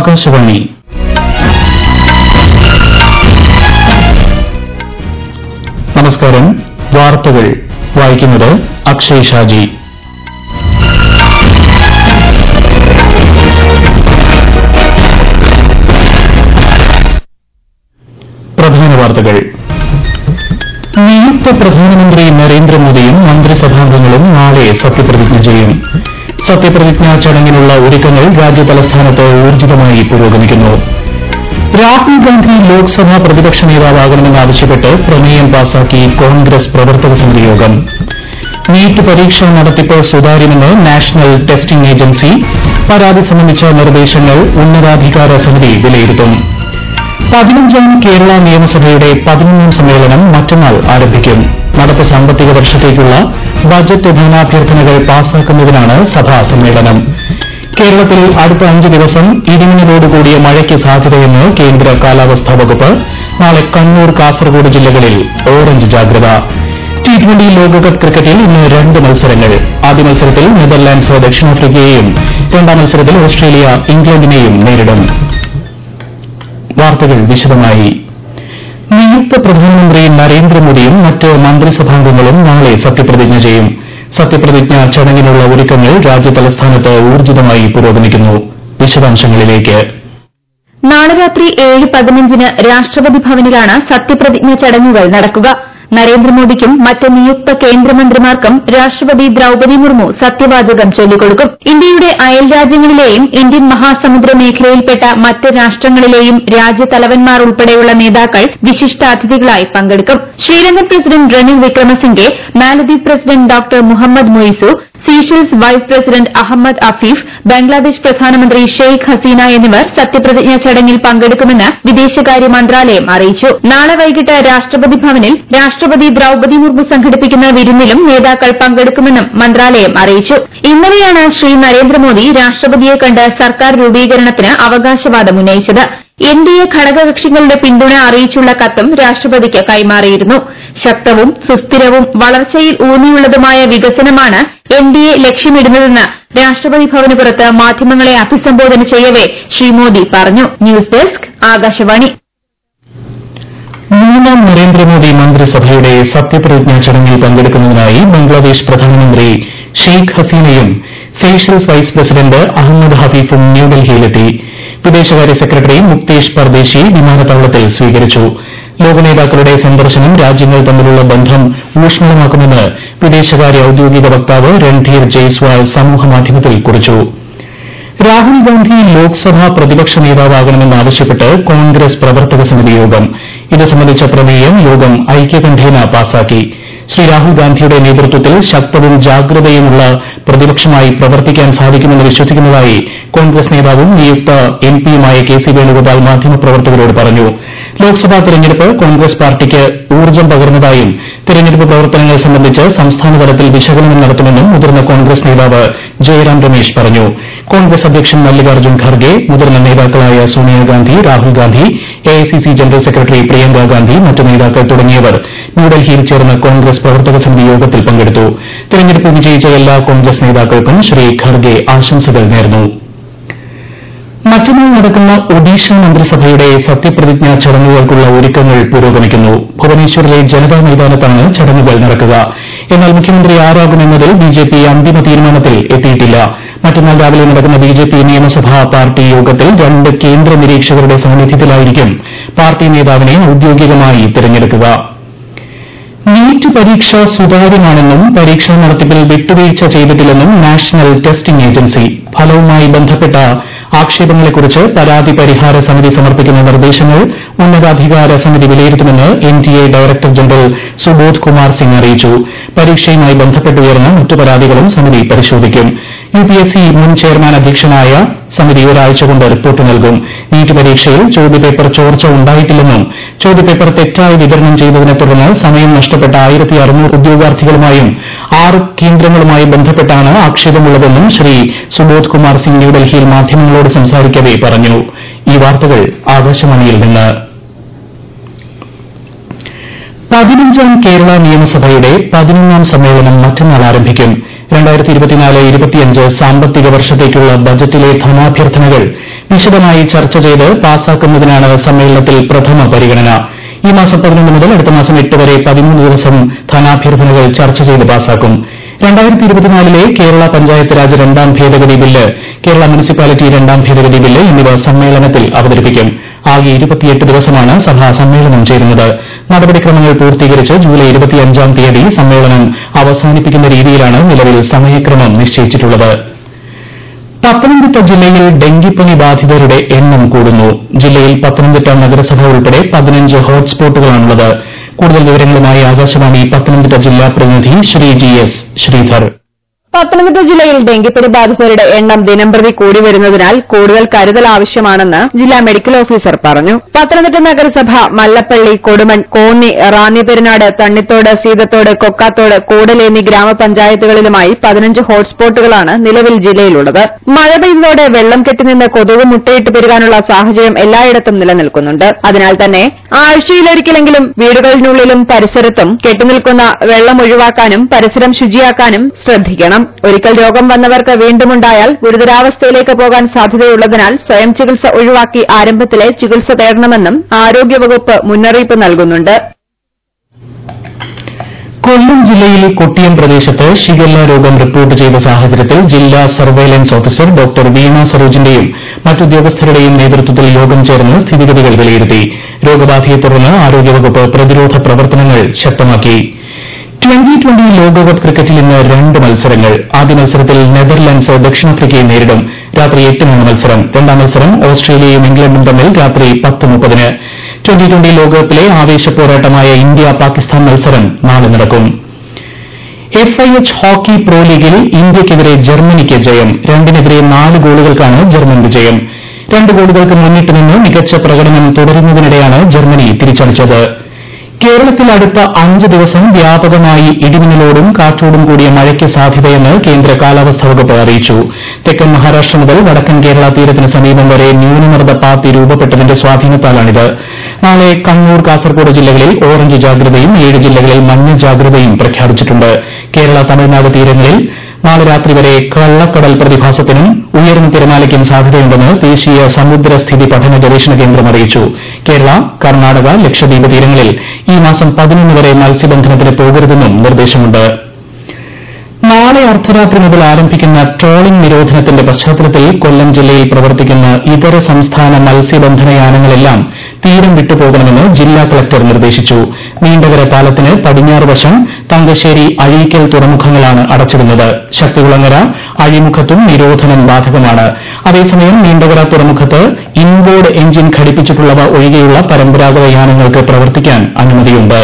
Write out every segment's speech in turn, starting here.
ആകാശവാണി നമസ്കാരം വാർത്തകൾ വായിക്കുന്നത് അക്ഷയ് ഷാജി പ്രധാന വാർത്തകൾ നിയുക്ത പ്രധാനമന്ത്രി നരേന്ദ്രമോദിയും മന്ത്രിസഭാംഗങ്ങളും നാളെ സത്യപ്രതിജ്ഞ ചെയ്യും സത്യപ്രതിജ്ഞാ ചടങ്ങിനുള്ള ഒരുക്കങ്ങൾ രാജ്യതലസ്ഥാനത്ത് ഊർജിതമായി പുരോഗമിക്കുന്നു രാഹുൽ ഗാന്ധി ലോക്സഭാ പ്രതിപക്ഷ നേതാവാകണമെന്നാവശ്യപ്പെട്ട് പ്രമേയം പാസാക്കി കോൺഗ്രസ് പ്രവർത്തക സമിതി യോഗം നീറ്റ് പരീക്ഷാ നടത്തിപ്പ് സുതാര്യമെന്ന് നാഷണൽ ടെസ്റ്റിംഗ് ഏജൻസി പരാതി സംബന്ധിച്ച നിർദ്ദേശങ്ങൾ ഉന്നതാധികാര സമിതി വിലയിരുത്തും പതിനഞ്ചാം കേരള നിയമസഭയുടെ പതിനൊന്നാം സമ്മേളനം മറ്റന്നാൾ ആരംഭിക്കും നടപ്പ് സാമ്പത്തിക വർഷത്തേക്കുള്ള ബജറ്റ് ധനാഭ്യർത്ഥനകൾ പാസാക്കുന്നതിനാണ് സഭാ സമ്മേളനം കേരളത്തിൽ അടുത്ത അഞ്ച് ദിവസം ഇടിമിന്നലോടുകൂടിയ മഴയ്ക്ക് സാധ്യതയെന്ന് കേന്ദ്ര കാലാവസ്ഥാ വകുപ്പ് നാളെ കണ്ണൂർ കാസർഗോഡ് ജില്ലകളിൽ ഓറഞ്ച് ജാഗ്രത ടി ട്വന്റി ലോകകപ്പ് ക്രിക്കറ്റിൽ ഇന്ന് രണ്ട് മത്സരങ്ങൾ ആദ്യ മത്സരത്തിൽ നെതർലാൻഡ്സ് ദക്ഷിണാഫ്രിക്കയെയും രണ്ടാം മത്സരത്തിൽ ഓസ്ട്രേലിയ ഇംഗ്ലണ്ടിനെയും നേരിടും വാർത്തകൾ വിശദമായി നിയുക്ത പ്രധാനമന്ത്രി നരേന്ദ്രമോദിയും മറ്റ് മന്ത്രിസഭാംഗങ്ങളും നാളെ സത്യപ്രതിജ്ഞ ചെയ്യും സത്യപ്രതിജ്ഞാ ചടങ്ങിനുള്ള ഒരുക്കങ്ങൾ രാജ്യതലസ്ഥാനത്ത് ഊർജിതമായി പുരോഗമിക്കുന്നു വിശദാംശങ്ങളിലേക്ക് നാളെ രാത്രി ഏഴ് പതിനഞ്ചിന് രാഷ്ട്രപതി ഭവനിലാണ് സത്യപ്രതിജ്ഞ ചടങ്ങുകൾ നടക്കുക നരേന്ദ്രമോദിക്കും മറ്റ് നിയുക്ത കേന്ദ്രമന്ത്രിമാർക്കും രാഷ്ട്രപതി ദ്രൌപതി മുർമു സത്യവാചകം ചൊല്ലിക്കൊടുക്കും ഇന്ത്യയുടെ അയൽ രാജ്യങ്ങളിലെയും ഇന്ത്യൻ മഹാസമുദ്ര മേഖലയിൽപ്പെട്ട മറ്റ് രാഷ്ട്രങ്ങളിലെയും രാജ്യതലവന്മാർ ഉൾപ്പെടെയുള്ള നേതാക്കൾ വിശിഷ്ടാതിഥികളായി പങ്കെടുക്കും ശ്രീലങ്കൻ പ്രസിഡന്റ് റണിൽ വിക്രമസിംഗെ മാലദ്വീപ് president doctor Mohamed Muizzu Seychelles vice president Ahmed Afif Bangladesh പ്രധാനമന്ത്രി ഷെയ്ഖ് ഹസീന എന്നിവർ സത്യപ്രതിജ്ഞാ ചടങ്ങിൽ പങ്കെടുക്കുമെന്ന് വിദേശകാര്യ മന്ത്രാലയം അറിയിച്ചു നാളെ വൈകിട്ട് രാഷ്ട്രപതി ഭവനിൽ രാഷ്ട്രപതി ദ്രൌപതി മുർമു സംഘടിപ്പിക്കുന്ന വിരുന്നിലും നേതാക്കൾ പങ്കെടുക്കുമെന്നും മന്ത്രാലയം അറിയിച്ചു ഇന്നലെയാണ് ശ്രീ നരേന്ദ്രമോദി രാഷ്ട്രപതിയെ കണ്ട് സർക്കാർ രൂപീകരണത്തിന് അവകാശവാദം ഉന്നയിച്ചത് എൻഡിഎ ഘടകകക്ഷികളുടെ പിന്തുണ അറിയിച്ചുള്ള കത്തും രാഷ്ട്രപതിക്ക് കൈമാറിയിരുന്നു ശക്തവും സുസ്ഥിരവും വളർച്ചയിൽ ഊന്നിയുള്ളതുമായ വികസനമാണ് എൻഡിഎ ലക്ഷ്യമിടുന്നതെന്ന് രാഷ്ട്രപതി ഭവന് പുറത്ത് മാധ്യമങ്ങളെ അഭിസംബോധന ചെയ്യവെ ശ്രീ മോദി പറഞ്ഞു ന്യൂസ് ഡെസ്ക് ആകാശവാണി മൂന്നാം നരേന്ദ്രമോദി മന്ത്രിസഭയുടെ സത്യപ്രതിജ്ഞാ ചടങ്ങിൽ പങ്കെടുക്കുന്നതിനായി ബംഗ്ലാദേശ് പ്രധാനമന്ത്രി ഷെയ്ഖ് ഹസീനയും സെയ്ഷൽസ് വൈസ് പ്രസിഡന്റ് അഹമ്മദ് ഹഫീഫും ന്യൂഡൽഹിയിലെത്തി വിദേശകാര്യ സെക്രട്ടറി മുക്തേഷ് പർദേശി വിമാനത്താവളത്തിൽ സ്വീകരിച്ചു ലോകനേതാക്കളുടെ സന്ദർശനം രാജ്യങ്ങൾ തമ്മിലുള്ള ബന്ധം ഊഷ്മളമാക്കുമെന്ന് വിദേശകാര്യ ഔദ്യോഗിക വക്താവ് രൺധീർ ജയ്സ്വാൾ സമൂഹമാധ്യമത്തിൽ കുറിച്ചു രാഹുൽ ഗാന്ധി ലോക്സഭാ പ്രതിപക്ഷ നേതാവാകണമെന്നാവശ്യപ്പെട്ട് കോൺഗ്രസ് പ്രവർത്തക സമിതി യോഗം ഇത് സംബന്ധിച്ച പ്രമേയം യോഗം ഐക്യകണ്ഠേന പാസാക്കി ശ്രീ രാഹുൽ ഗാന്ധിയുടെ നേതൃത്വത്തിൽ ശക്തവും ജാഗ്രതയുമുള്ള പ്രതിപക്ഷമായി പ്രവർത്തിക്കാൻ സാധിക്കുമെന്ന് വിശ്വസിക്കുന്നതായി കോൺഗ്രസ് നേതാവും നിയുക്ത എംപിയുമായ കെ സി വേണുഗോപാൽ മാധ്യമപ്രവർത്തകരോട് പറഞ്ഞു ലോക്സഭാ തെരഞ്ഞെടുപ്പ് കോൺഗ്രസ് പാർട്ടിക്ക് ഊർജ്ജം പകർന്നതായും തെരഞ്ഞെടുപ്പ് പ്രവർത്തനങ്ങൾ സംബന്ധിച്ച് സംസ്ഥാനതലത്തിൽ വിശകലനം നടത്തുമെന്നും മുതിർന്ന കോൺഗ്രസ് നേതാവ് ജയറാം രമേശ് പറഞ്ഞു കോൺഗ്രസ് അധ്യക്ഷൻ മല്ലികാർജ്ജുൻ ഖർഗെ മുതിർന്ന നേതാക്കളായ Sonia Gandhi Rahul Gandhi AICC general secretary Priyanka Gandhi മറ്റ് നേതാക്കൾ തുടങ്ങിയവർ ന്യൂഡൽഹിയിൽ ചേർന്ന കോൺഗ്രസ് പ്രവർത്തക സമിതി യോഗത്തിൽ പങ്കെടുത്തു തെരഞ്ഞെടുപ്പ് വിജയിച്ച എല്ലാ കോൺഗ്രസ് നേതാക്കൾക്കും ശ്രീ ഖർഗെ ആശംസകൾ നേർന്നു മറ്റന്നാൾ നടക്കുന്ന ഒഡീഷ മന്ത്രിസഭയുടെ സത്യപ്രതിജ്ഞാ ചടങ്ങുകൾക്കുള്ള ഒരുക്കങ്ങൾ പുരോഗമിക്കുന്നു ഭുവനേശ്വറിലെ ജനതാ മൈതാനത്താണ് ചടങ്ങുകൾ നടക്കുക എന്നാൽ മുഖ്യമന്ത്രി ആരാകുമെന്നതിൽ ബിജെപി അന്തിമ തീരുമാനത്തിൽ എത്തിയിട്ടില്ല മറ്റന്നാൾ രാവിലെ നടക്കുന്ന ബിജെപി നിയമസഭാ പാർട്ടി യോഗത്തിൽ രണ്ട് കേന്ദ്ര നിരീക്ഷകരുടെ സാന്നിധ്യത്തിലായിരിക്കും പാർട്ടി നേതാവിനെ ഔദ്യോഗികമായി തെരഞ്ഞെടുക്കുക നീറ്റ് പരീക്ഷ സുതാര്യമാണെന്നും പരീക്ഷാ നടത്തിപ്പിൽ വിട്ടുവീഴ്ച ചെയ്തിട്ടില്ലെന്നും നാഷണൽ ടെസ്റ്റിംഗ് ഏജൻസി ഫലവുമായി ബന്ധപ്പെട്ട ആക്ഷേപങ്ങളെക്കുറിച്ച് പരാതി പരിഹാര സമിതി സമർപ്പിക്കുന്ന നിർദ്ദേശങ്ങൾ ഉന്നതാധികാര സമിതി വിലയിരുത്തുമെന്ന് NTA director general Subodh Kumar Singh അറിയിച്ചു പരീക്ഷയുമായി ബന്ധപ്പെട്ടുയർന്ന മറ്റു പരാതികളും സമിതി പരിശോധിക്കും യുപിഎസ്സി മുൻ ചെയർമാൻ അധ്യക്ഷനായ സമിതി ഒരാഴ്ച കൊണ്ട് റിപ്പോർട്ട് നൽകും നീറ്റ് പരീക്ഷയിൽ ചോദ്യപേപ്പർ ചോർച്ച ഉണ്ടായിട്ടില്ലെന്നും ചോദ്യപേപ്പർ തെറ്റായി വിതരണം ചെയ്തതിനെ തുടർന്ന് സമയം നഷ്ടപ്പെട്ട ആയിരത്തി അറുന്നൂറ് ഉദ്യോഗാർത്ഥികളുമായും ആറ് കേന്ദ്രങ്ങളുമായി ബന്ധപ്പെട്ടാണ് ആക്ഷേപമുള്ളതെന്നും ശ്രീ സുബോധ് കുമാർ സിംഗ് ന്യൂഡൽഹിയിൽ മാധ്യമങ്ങളോട് സംസാരിക്കവെ പറഞ്ഞു ഈ വാർത്തകൾ ആകാശവാണിയിൽ നിന്ന് പതിനഞ്ചാം കേരള നിയമസഭയുടെ പതിനൊന്നാം സമ്മേളനം മറ്റന്നാൾ ആരംഭിക്കും സാമ്പത്തിക വർഷത്തേക്കുള്ള ബജറ്റിലെ ധനാഭ്യർത്ഥനകൾ വിശദമായി ചർച്ച ചെയ്ത് പാസാക്കുന്നതിനാണ് സമ്മേളനത്തിൽ പ്രഥമ പരിഗണന ഈ മാസം പതിനൊന്ന് മുതൽ അടുത്ത മാസം എട്ട് വരെ പതിമൂന്ന് ദിവസം ധനാഭ്യർത്ഥനകൾ ചർച്ച ചെയ്ത് പാസാക്കും ലെ കേരള പഞ്ചായത്ത് രാജ് രണ്ടാം ഭേദഗതി ബില്ല് കേരള മുനിസിപ്പാലിറ്റി രണ്ടാം ഭേദഗതി ബില്ല് എന്നിവ സമ്മേളനത്തിൽ അവതരിപ്പിക്കും ആകെ ഇരുപത്തിയെട്ട് ദിവസമാണ് സഭ സമ്മേളനം ചേരുന്നത് നടപടിക്രമങ്ങൾ പൂർത്തീകരിച്ച് ജൂലൈ ഇരുപത്തിയഞ്ചാം തീയതി സമ്മേളനം അവസാനിപ്പിക്കുന്ന രീതിയിലാണ് നിലവിൽ സമയക്രമം നിശ്ചയിച്ചിട്ടുള്ളത് പത്തനംതിട്ട ജില്ലയിൽ ഡെങ്കിപ്പനി ബാധിതരുടെ എണ്ണം കൂടുന്നു ജില്ലയിൽ പത്തനംതിട്ട നഗരസഭ ഉൾപ്പെടെ പതിനഞ്ച് ഹോട്ട്സ്പോട്ടുകളാണുള്ളത് കൂടുതൽ വിവരങ്ങളുമായി ആകാശവാണി പത്തനംതിട്ട ജില്ലാ പ്രതിനിധി ശ്രീ ജി എസ് ശ്രീധർ പത്തനംതിട്ട ജില്ലയിൽ ഡെങ്കിപ്പനി ബാധിതരുടെ എണ്ണം ദിനംപ്രതി കൂടി വരുന്നതിനാൽ കൂടുതൽ കരുതൽ ആവശ്യമാണെന്ന് ജില്ലാ മെഡിക്കൽ ഓഫീസർ പറഞ്ഞു പത്തനംതിട്ട നഗരസഭ മല്ലപ്പള്ളി കൊടുമൺ കോന്നി റാന്നി പെരുനാട് തണ്ണിത്തോട് സീതത്തോട് കൊക്കാത്തോട് കൂടൽ എന്നീ ഗ്രാമപഞ്ചായത്തുകളിലുമായി പതിനഞ്ച് ഹോട്ട്സ്പോട്ടുകളാണ് നിലവിൽ ജില്ലയിലുള്ളത് മഴ പെയ്തതോടെ വെള്ളം കെട്ടിനിന്ന് കൊതുക് മുട്ടയിട്ട് പെരുകാനുള്ള സാഹചര്യം എല്ലായിടത്തും നിലനിൽക്കുന്നുണ്ട് അതിനാൽ തന്നെ ആഴ്ചയിലൊരിക്കലെങ്കിലും വീടുകളിനുള്ളിലും പരിസരത്തും കെട്ടിനിൽക്കുന്ന വെള്ളം ഒഴിവാക്കാനും പരിസരം ശുചിയാക്കാനും ശ്രദ്ധിക്കണം ഒരിക്കൽ രോഗം വന്നവർക്ക് വീണ്ടുമുണ്ടായാൽ ഗുരുതരാവസ്ഥയിലേക്ക് പോകാൻ സാധ്യതയുള്ളതിനാൽ സ്വയം ചികിത്സ ഒഴിവാക്കി ആരംഭത്തിലെ ചികിത്സ തേടണമെന്നും ആരോഗ്യവകുപ്പ് മുന്നറിയിപ്പ് നൽകുന്നുണ്ട് കൊല്ലം ജില്ലയിൽ കൊട്ടിയം പ്രദേശത്ത് ഷിഗല്ല രോഗം റിപ്പോർട്ട് ചെയ്ത സാഹചര്യത്തിൽ ജില്ലാ സർവൈലൻസ് ഓഫീസർ ഡോക്ടർ വീണ സരോജിന്റെയും മറ്റുദ്യോഗസ്ഥരുടെയും നേതൃത്വത്തിൽ യോഗം ചേർന്ന് സ്ഥിതിഗതികൾ വിലയിരുത്തി രോഗബാധയെ തുടർന്ന് ആരോഗ്യവകുപ്പ് പ്രതിരോധ പ്രവർത്തനങ്ങൾ ശക്തമാക്കി ട്വന്റി ട്വന്റി ലോകകപ്പ് ക്രിക്കറ്റിൽ ഇന്ന് രണ്ട് മത്സരങ്ങൾ ആദ്യ മത്സരത്തിൽ നെതർലൻഡ്സ് ദക്ഷിണാഫ്രിക്കയെ നേരിടും രാത്രി എട്ടിനാണ് മത്സരം രണ്ടാം മത്സരം ഓസ്ട്രേലിയയും ഇംഗ്ലണ്ടും തമ്മിൽ രാത്രി പത്ത് മുപ്പതിന് ട്വന്റി ട്വന്റി ലോകകപ്പിലെ ആവേശ പോരാട്ടമായ ഇന്ത്യ പാകിസ്ഥാൻ മത്സരം നാളെ നടക്കും എഫ്ഐഎച്ച് ഹോക്കി പ്രോ ലീഗിൽ ഇന്ത്യയ്ക്കെതിരെ ജർമ്മനിക്ക് ജയം രണ്ടിനെതിരെ നാല് ഗോളുകൾക്കാണ് ജർമ്മൻ വിജയം രണ്ട് ഗോളുകൾക്ക് മുന്നിട്ട് നിന്ന് മികച്ച പ്രകടനം തുടരുന്നതിനിടെയാണ് ജർമ്മനി തിരിച്ചടിച്ചത് കേരളത്തിൽ അടുത്ത അഞ്ച് ദിവസം വ്യാപകമായി ഇടിമിന്നലോടും കാറ്റോടും കൂടിയ മഴയ്ക്ക് സാധ്യതയെന്ന് കേന്ദ്ര കാലാവസ്ഥാ വകുപ്പ് അറിയിച്ചു തെക്കൻ മഹാരാഷ്ട്ര മുതൽ വടക്കൻ കേരള തീരത്തിന് സമീപം വരെ ന്യൂനമർദ്ദ പാത്തി രൂപപ്പെട്ടതിന്റെ സ്വാധീനത്താലാണിത് നാളെ കണ്ണൂർ കാസർകോട് ജില്ലകളിൽ ഓറഞ്ച് ജാഗ്രതയും ഏഴ് ജില്ലകളിൽ മഞ്ഞ ജാഗ്രതയും പ്രഖ്യാപിച്ചിട്ടുണ്ട് കേരള തമിഴ്നാട് തീരങ്ങളിൽ നാളെ രാത്രി വരെ കള്ളക്കടൽ പ്രതിഭാസത്തിനും ഉയർന്ന തിരമാലയ്ക്കും സാധ്യതയുണ്ടെന്ന് ദേശീയ സമുദ്രസ്ഥിതി പഠന ഗവേഷണ കേന്ദ്രം അറിയിച്ചു കേരള കർണാടക ലക്ഷദ്വീപ് തീരങ്ങളിൽ ഈ മാസം പതിനൊന്ന് വരെ മത്സ്യബന്ധനത്തിന് പോകരുതെന്നും നിർദ്ദേശമുണ്ട് നാളെ അർദ്ധരാത്രി മുതൽ ആരംഭിക്കുന്ന ട്രോളിംഗ് നിരോധനത്തിന്റെ പശ്ചാത്തലത്തിൽ കൊല്ലം ജില്ലയിൽ പ്രവർത്തിക്കുന്ന ഇതര സംസ്ഥാന മത്സ്യബന്ധന യാനങ്ങളെല്ലാം തീരം വിട്ടുപോകണമെന്ന് ജില്ലാ കളക്ടർ നിർദ്ദേശിച്ചു നീണ്ടകര പാലത്തിന് പടിഞ്ഞാറ് വശം തങ്കശ്ശേരി അഴീക്കൽ തുറമുഖങ്ങളാണ് അടച്ചിടുന്നത് ശക്തികുളങ്ങര അഴിമുഖത്തും നിരോധനം ബാധകമാണ് അതേസമയം നീണ്ടകര തുറമുഖത്ത് ഇൻബോർഡ് എഞ്ചിൻ ഘടിപ്പിച്ചിട്ടുള്ളവ ഒഴികെയുള്ള പരമ്പരാഗത യാനങ്ങൾക്ക് പ്രവർത്തിക്കാൻ അനുമതിയുണ്ട്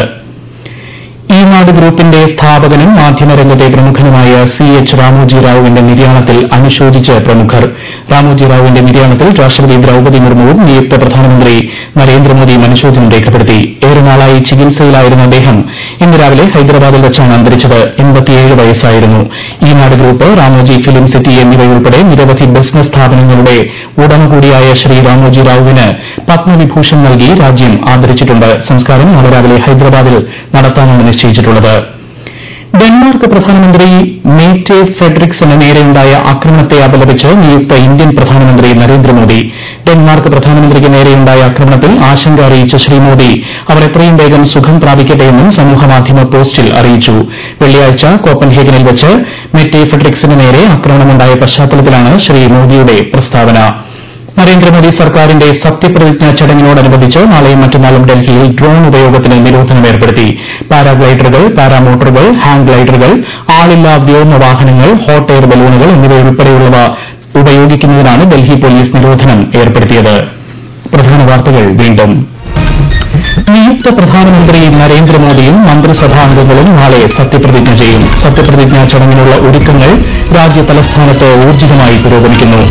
ഈ നാട് ഗ്രൂപ്പിന്റെ സ്ഥാപകനും മാധ്യമരംഗത്തെ പ്രമുഖനുമായ സി എച്ച് രാമോജി റാവുവിന്റെ നിര്യാണത്തിൽ അനുശോചിച്ച് പ്രമുഖർ രാമോജി റാവുവിന്റെ നിര്യാണത്തിൽ രാഷ്ട്രപതി ദ്രൌപദി മുർമുവും നിയുക്ത പ്രധാനമന്ത്രി നരേന്ദ്രമോദിയും അനുശോചനം രേഖപ്പെടുത്തി ഏറെ നാളായി ചികിത്സയിലായിരുന്ന അദ്ദേഹം ഇന്ന് രാവിലെ ഹൈദരാബാദിൽ വെച്ചാണ് അന്തരിച്ചത് എൺപത്തിയേഴ് വയസ്സായിരുന്നു ഈ നാട് ഗ്രൂപ്പ് രാമോജി ഫിലിം സിറ്റി എന്നിവയുൾപ്പെടെ നിരവധി ബിസിനസ് സ്ഥാപനങ്ങളുടെ ഉടമ കൂടിയായ ശ്രീ രാമോജി റാവുവിന് പത്മവിഭൂഷൺ നൽകി രാജ്യം ആദരിച്ചിട്ടുണ്ട് സംസ്കാരം നാളെ രാവിലെ ഹൈദരാബാദിൽ നടത്താനാണ് നിശ്ചയിച്ചിട്ടുള്ളത് ഡെൻമാർക്ക് പ്രധാനമന്ത്രി മേറ്റെ ഫെഡറിക്സിന് നേരെയുണ്ടായ ആക്രമണത്തെ അപലപിച്ച് നിയുക്ത ഇന്ത്യൻ പ്രധാനമന്ത്രി നരേന്ദ്രമോദി ഡെൻമാർക്ക് പ്രധാനമന്ത്രിക്ക് നേരെയുണ്ടായ ആക്രമണത്തിൽ ആശങ്ക അറിയിച്ച ശ്രീ മോദി അവർ എത്രയും വേഗം സുഖം പ്രാപിക്കട്ടെയെന്നും സമൂഹമാധ്യമ പോസ്റ്റിൽ അറിയിച്ചു വെള്ളിയാഴ്ച കോപ്പൻഹേഗനിൽ വെച്ച് മെറ്റെ ഫെഡറിക്സിന് നേരെ ആക്രമണമുണ്ടായ പശ്ചാത്തലത്തിലാണ് ശ്രീ മോദിയുടെ പ്രസ്താവന നരേന്ദ്രമോദി സർക്കാരിന്റെ സത്യപ്രതിജ്ഞാ ചടങ്ങിനോടനുബന്ധിച്ച് നാളെയും മറ്റന്നാളും ഡൽഹിയിൽ ഡ്രോൺ ഉപയോഗത്തിന് നിരോധനം ഏർപ്പെടുത്തി പാരാഗ്ലൈഡറുകൾ പാരാമോട്ടറുകൾ ഹാങ് ഗ്ലൈഡറുകൾ ആളില്ലാ വ്യോമവാഹനങ്ങൾ ഹോട്ട് എയർ ബലൂണുകൾ എന്നിവയുൾപ്പെടെയുള്ളവ ഉപയോഗിക്കുന്നതിനാണ് ഡൽഹി പോലീസ് നിരോധനം ഏർപ്പെടുത്തിയത് പ്രധാന വാർത്തകൾ വീണ്ടും നിയുക്ത പ്രധാനമന്ത്രി നരേന്ദ്രമോദിയും മന്ത്രിസഭാംഗങ്ങളും നാളെ സത്യപ്രതിജ്ഞ ചെയ്യും സത്യപ്രതിജ്ഞാ ചടങ്ങിനുള്ള ഒരുക്കങ്ങൾ രാജ്യ തലസ്ഥാനത്ത് ഊർജിതമായി പുരോഗമിക്കുന്നു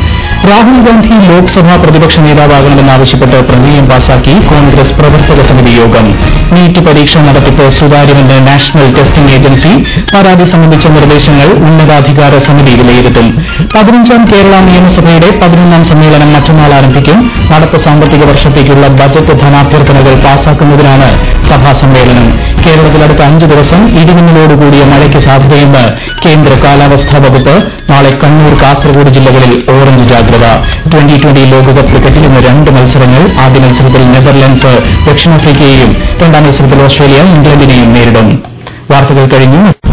രാഹുൽ ഗാന്ധി ലോക്സഭാ പ്രതിപക്ഷ നേതാവാകണമെന്നാവശ്യപ്പെട്ട് പ്രമേയം പാസാക്കി കോൺഗ്രസ് പ്രവർത്തക സമിതി യോഗം നീറ്റ് പരീക്ഷ നടത്തിപ്പ് സുതാര്യമെന്ന് നാഷണൽ ടെസ്റ്റിംഗ് ഏജൻസി പരാതി സംബന്ധിച്ച നിർദ്ദേശങ്ങൾ ഉന്നതാധികാര സമിതി വിലയിരുത്തും പതിനഞ്ചാം കേരള നിയമസഭയുടെ പതിനൊന്നാം സമ്മേളനം മറ്റന്നാൾ ആരംഭിക്കും നടപ്പ് സാമ്പത്തിക വർഷത്തേക്കുള്ള ബജറ്റ് ധനാഭ്യർത്ഥനകൾ പാസാക്കുന്നതിനാണ് സഭാ സമ്മേളനം കേരളത്തിൽ അടുത്ത അഞ്ച് ദിവസം ഇടിമിന്നലോടുകൂടിയ മഴയ്ക്ക് സാധ്യതയെന്ന് കേന്ദ്ര കാലാവസ്ഥാ വകുപ്പ് നാളെ കണ്ണൂർ കാസർഗോഡ് ജില്ലകളിൽ ഓറഞ്ച് ജാഗ്രത ട്വന്റി ട്വന്റി ലോകകപ്പ് ക്രിക്കറ്റിൽ ഇന്ന് രണ്ട് മത്സരങ്ങൾ ആദ്യ മത്സരത്തിൽ നെതർലൻഡ്സ് ദക്ഷിണാഫ്രിക്കയെയും രണ്ടാം മത്സരത്തിൽ ഓസ്ട്രേലിയ ഇംഗ്ലണ്ടിനെയും നേരിടും വാർത്തകൾ കഴിഞ്ഞു